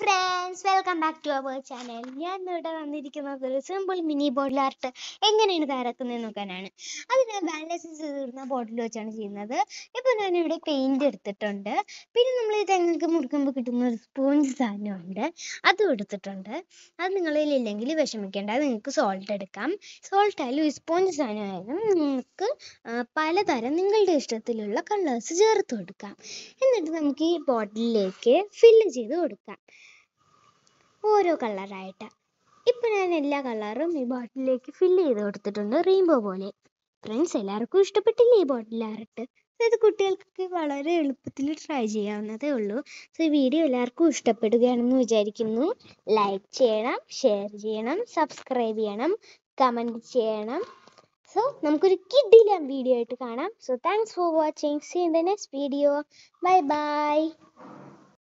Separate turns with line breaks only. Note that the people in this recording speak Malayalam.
friends welcome back to our channel ഞാൻ ഇവിടെ വന്നിരിക്കുന്നത് ഒരു സിമ്പിൾ മിനി ബോട്ടിൽ ആർട്ട് എങ്ങനെയാണ് തയ്യാറാക്കുന്നത് നോക്കാനാണ് അത് ഞാൻ ബാലൻസ് തീർന്ന ബോട്ടിൽ വെച്ചാണ് ചെയ്യുന്നത് ഇപ്പോൾ ഞാൻ ഇവിടെ പെയിന്റ് എടുത്തിട്ടുണ്ട് പിന്നെ നമ്മൾ ഈ തെങ്ങൊക്കെ മുറുക്കുമ്പോൾ കിട്ടുന്ന ഒരു സ്പോഞ്ച് സാധനമുണ്ട് അതും എടുത്തിട്ടുണ്ട് അത് നിങ്ങളിൽ ഇല്ലെങ്കിൽ വിഷമിക്കേണ്ട അത് നിങ്ങൾക്ക് സോൾട്ട് എടുക്കാം സോൾട്ട് ആയാലും സ്പോഞ്ച് സാധനമായാലും നിങ്ങൾക്ക് ആ, പലതരം നിങ്ങളുടെ ഇഷ്ടത്തിലുള്ള കളേഴ്സ് ചേർത്ത് കൊടുക്കാം എന്നിട്ട് നമുക്ക് ഈ ബോട്ടിലിലേക്ക് ഫില്ല് ചെയ്ത് കൊടുക്കാം ഓരോ കളറായിട്ട് ഇപ്പം ഞാൻ എല്ലാ കളറും ഈ ബോട്ടിലേക്ക് ഫില്ല് ചെയ്ത് കൊടുത്തിട്ടുണ്ട് റെയിൻബോ പോലെ ഫ്രണ്ട്സ് എല്ലാവർക്കും ഇഷ്ടപ്പെട്ടില്ലേ ഈ ബോട്ടിൽ ആർട്ട് ഇത് കുട്ടികൾക്ക് വളരെ എളുപ്പത്തിൽ ട്രൈ ചെയ്യാവുന്നതേ ഉള്ളൂ സോ ഈ വീഡിയോ എല്ലാവർക്കും ഇഷ്ടപ്പെടുകയാണെന്ന് വിചാരിക്കുന്നു ലൈക്ക് ചെയ്യണം ഷെയർ ചെയ്യണം സബ്സ്ക്രൈബ് ചെയ്യണം കമൻറ്റ് ചെയ്യണം സോ നമുക്കൊരു കിഡിലും വീഡിയോ ആയിട്ട് കാണാം so thanks for watching see in the next video bye by